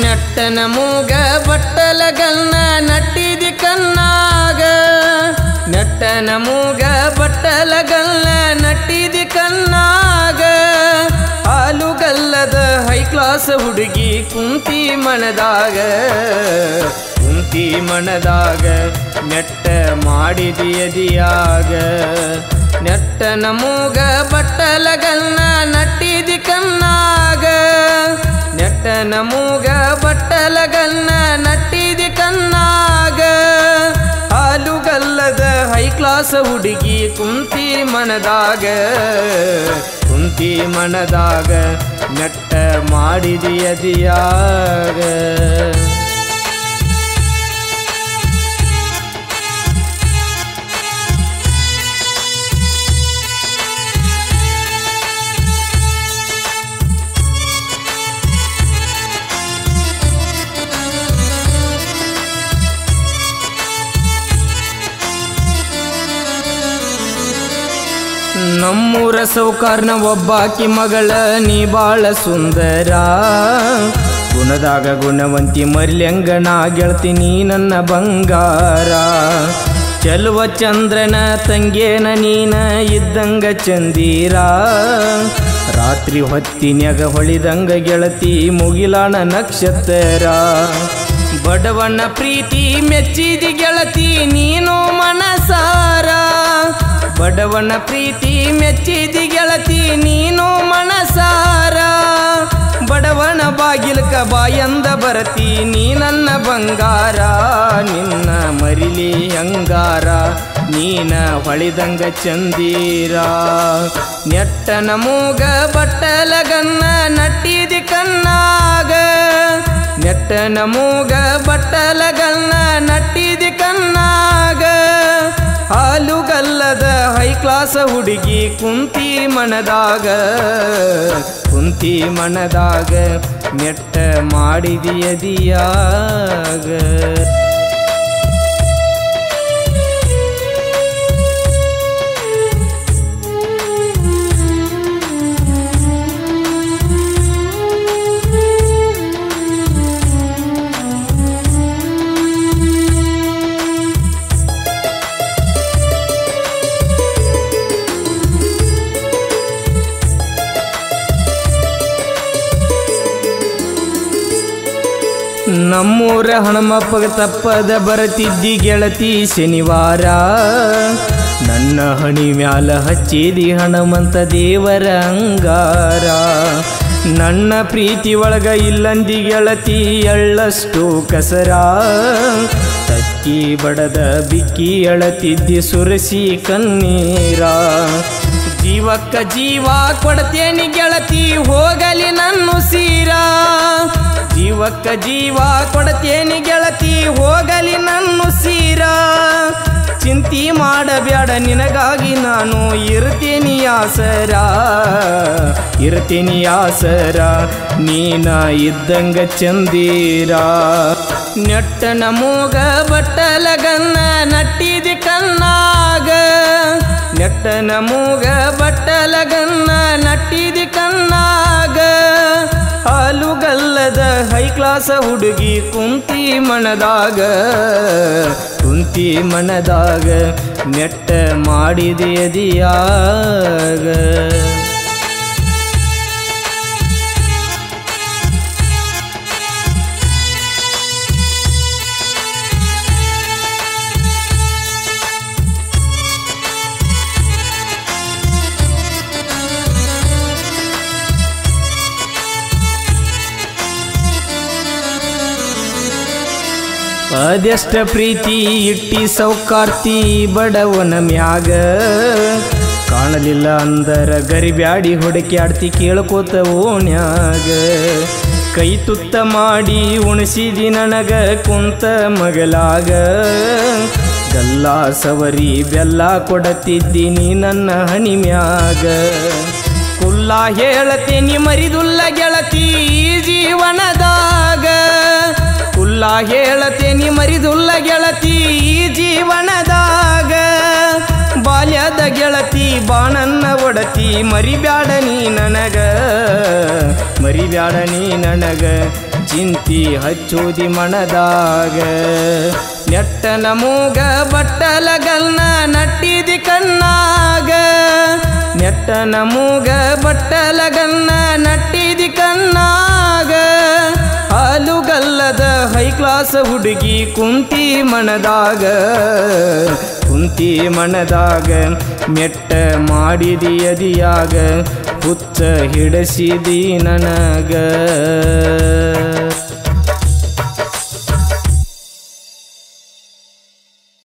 ನೆಟ್ಟನ ಮೂಗ ಬಟ್ಟಲಗಲ್ನ ನಟ್ಟಿದಿ ಕಣ್ಣಾಗ ನೆಟ್ಟನ ಮೂಗ ಬಟ್ಟಲಗಲ್ನ ನಟ್ಟಿದಿ ಕಣ್ಣಾಗ ಹಾಲುಗಲ್ಲದ ಹೈ ಕ್ಲಾಸ್ ಹುಡುಗಿ ಕುಂತಿ ಮನದಾಗ ಕುಂತಿ ಮನದಾಗ ನೆಟ್ಟ ಮಾಡಿದಿಯದಿಯಾಗ ನೆಟ್ಟನ ಮೂಗ ಬಟ್ಟಲಗಲ್ನ ನಟ್ಟಿದಿ ಕಣ್ಣಾಗ ನೆಟ್ಟನ ಮೂಗ ಬಟ್ಟಲಗಲ್ನ ನಟ್ಟಿದಿ ಕಣ್ಣಾಗ ಹಾಲುಗಲ್ಲದ ಹೈ ಕ್ಲಾಸ್ ಹುಡುಗಿ ಕುಂತಿ ಮನದಾಗ ಕುಂತಿ ಮನದಾಗ ನೆಟ್ಟ ಮಾಡಿದಿಯದಿಯಾಗ ನಮ್ಮೂರ ಸೌಕಾರ್ನ ಒಬ್ಬಾಕಿ ಮಗಳ ನೀ ಬಾಳ ಸುಂದರ ಗುಣದಾಗ ಗುಣವಂತಿ ಮರ್ಲ್ಯಂಗಣ ಗೆಳ್ತೀನಿ ನನ್ನ ಬಂಗಾರ ಚೆಲುವ ಚಂದ್ರನ ತಂಗೇನ ನೀನ ಇದ್ದಂಗ ಚಂದೀರ ರಾತ್ರಿ ಹೊತ್ತಿನ್ಯಾಗ ಹೊಳಿದಂಗ ಗೆಳತಿ ಮುಗಿಲಾಣ ನಕ್ಷತ್ರ ಬಡವನ ಪ್ರೀತಿ ಮೆಚ್ಚಿದಿ ಗೆಳತಿ ನೀನು ಮನಸಾರ ಬಡವನ ಪ್ರೀತಿ ಮೆಚ್ಚಿದಿ ಗೆಳತಿ ನೀನು ಮನಸಾರ ಬಡವನ ಬಾಗಿಲ್ಕ ಬಾಯಂದ ಬರತಿ ನೀ ನನ್ನ ಬಂಗಾರ ನಿನ್ನ ಮರಿಲಿ ಅಂಗಾರ ನೀನ ಹೊಳಿದಂಗ ಚಂದೀರ ನೆಟ್ಟನ ಮೂಗ ಬಟ್ಟಲಗನ್ನ ನಟ್ಟಿದಿ ಕಣ್ಣಾಗ ನೆಟ್ಟನ ಮೂಗ ಬಟ್ಟಲಗನ್ನ ನಟ್ಟಿದಿ ಕಣ್ಣಾಗ ಹಾಲುಗಲ್ಲದ ಹೈ ಕ್ಲಾಸ್ ಹುಡುಗಿ ಕುಂತಿ ಮನದಾಗ ಕುಂತಿ ಮನದಾಗ ನೆಟ್ಟ ಮಾಡಿದಿಯದಿಯಾಗ ನಮ್ಮೂರ ಹಣಮಪ್ಪಗ ತಪ್ಪದ ಬರತಿದ್ದಿ ಗೆಳತಿ ಶನಿವಾರ ನನ್ನ ಹಣಿ ಮ್ಯಾಲ ಹಚ್ಚಿದಿ ಹಣಮಂತ ದೇವರ ಅಂಗಾರ ನನ್ನ ಪ್ರೀತಿ ಒಳಗ ಇಲ್ಲಂದಿ ಗೆಳತಿ ಎಳ್ಳಷ್ಟು ಕಸರ ತಕ್ಕಿ ಬಡದ ಬಿಕ್ಕಿ ಅಳತಿದ್ದಿ ಸುರಸಿ ಕಣ್ಣೀರ ಜೀವಕ್ಕ ಜೀವ ಕೊಡ್ತೇನಿ ಗೆಳತಿ ಹೋಗಲಿ ನನ್ನ ಸೀರ ಜೀವಕ್ಕ ಜೀವ ಕೊಡ್ತೇನಿ ಗೆಳತಿ ಹೋಗಲಿ ನನ್ನ ಸೀರ ಚಿಂತಿ ಮಾಡಬೇಡ ನಿನಗಾಗಿ ನಾನು ಇರ್ತೀನಿ ಆಸರ ಇರ್ತೀನಿ ಆಸರ ನೀನ ಇದ್ದಂಗ ಚಂದೀರ ನೆಟ್ಟನ ಮೂಗ ಬಟ್ಟಲಗನ್ನ ನಟ್ಟಿದಿ ಕಣ್ಣಾಗ ನೆಟ್ಟನ ಮೂಗ ಬಟ್ಟಲಗನ್ನ ನಟ್ಟಿದಿ ಕಣ್ಣಾಗ ಹಾಲುಗಲ್ಲದ ಹೈ ಕ್ಲಾಸ ಹುಡುಗಿ ಕುಂತಿ ಮನದಾಗ ಕುಂತಿ ಮನದಾಗ ನೆಟ್ಟ ಮಾಡಿದೆಯದಿಯಾಗ ಅದೆಷ್ಟ ಪ್ರೀತಿ ಇಟ್ಟಿ ಸೌಕಾರ್ತಿ ಬಡವನ ಮ್ಯಾಗ ಕಾಣಲಿಲ್ಲ ಅಂದರ ಗರಿಬ್ಯಾಡಿ ಹೊಡಕ್ಯಾಡ್ತಿ ಕೇಳ್ಕೋತ ಓಣ್ಯಾಗ ಕೈ ತುತ್ತ ಮಾಡಿ ಉಣಿಸಿದಿ ನನಗ ಕುಂತ ಮಗಲಾಗ ಗಲ್ಲ ಸವರಿ ಬೆಲ್ಲ ಕೊಡತಿದ್ದೀನಿ ನನ್ನ ಹಣಿ ಮ್ಯಾಗ ಕುಲ್ಲ ಹೇಳತೇನಿ ಮರಿದುಲ್ಲ ಗೆಳತಿ ಈ ಜೀವನದಾಗ ಕುಲ್ಲ ಹೇಳತೇನಿ ಮರಿದುಲ್ಲ ಗೆಳತಿ ಈ ಜೀವನದಾಗ ಬಾಲ್ಯದ ಗೆಳತಿ ಬಾಣನ್ನ ಒಡತಿ ಮರತಿ ಮರಿಬ್ಯಾಡ ನೀ ನನಗ ಮರಿಬ್ಯಾಡ ನೀ ನನಗ ಚಿಂತಿ ಹಚ್ಚೋದಿ ಮನದಾಗ ನೆಟ್ಟನ ಮೂಗ ಬಟ್ಟಲಗಲ್ನ ನಟ್ಟಿದಿ ಕಣ್ಣಾಗ ನೆಟ್ಟನ ಮೂಗ ಬಟ್ಟಲಗನ್ನ ನಟ್ಟಿದಿ ಕಣ್ಣಾಗ ಹಾಲುಗಲ್ಲದ ಹೈ ಕ್ಲಾಸ್ ಹುಡುಗಿ ಕುಂತಿ ಮನದಾಗ ಕುಂತಿ ಮನದಾಗ ಮೆಟ್ಟ ಮಾಡಿದಿ ಅದಿಯಾಗ ಹುಚ್ಚ ಹಿಡಸಿದಿ ನನಗ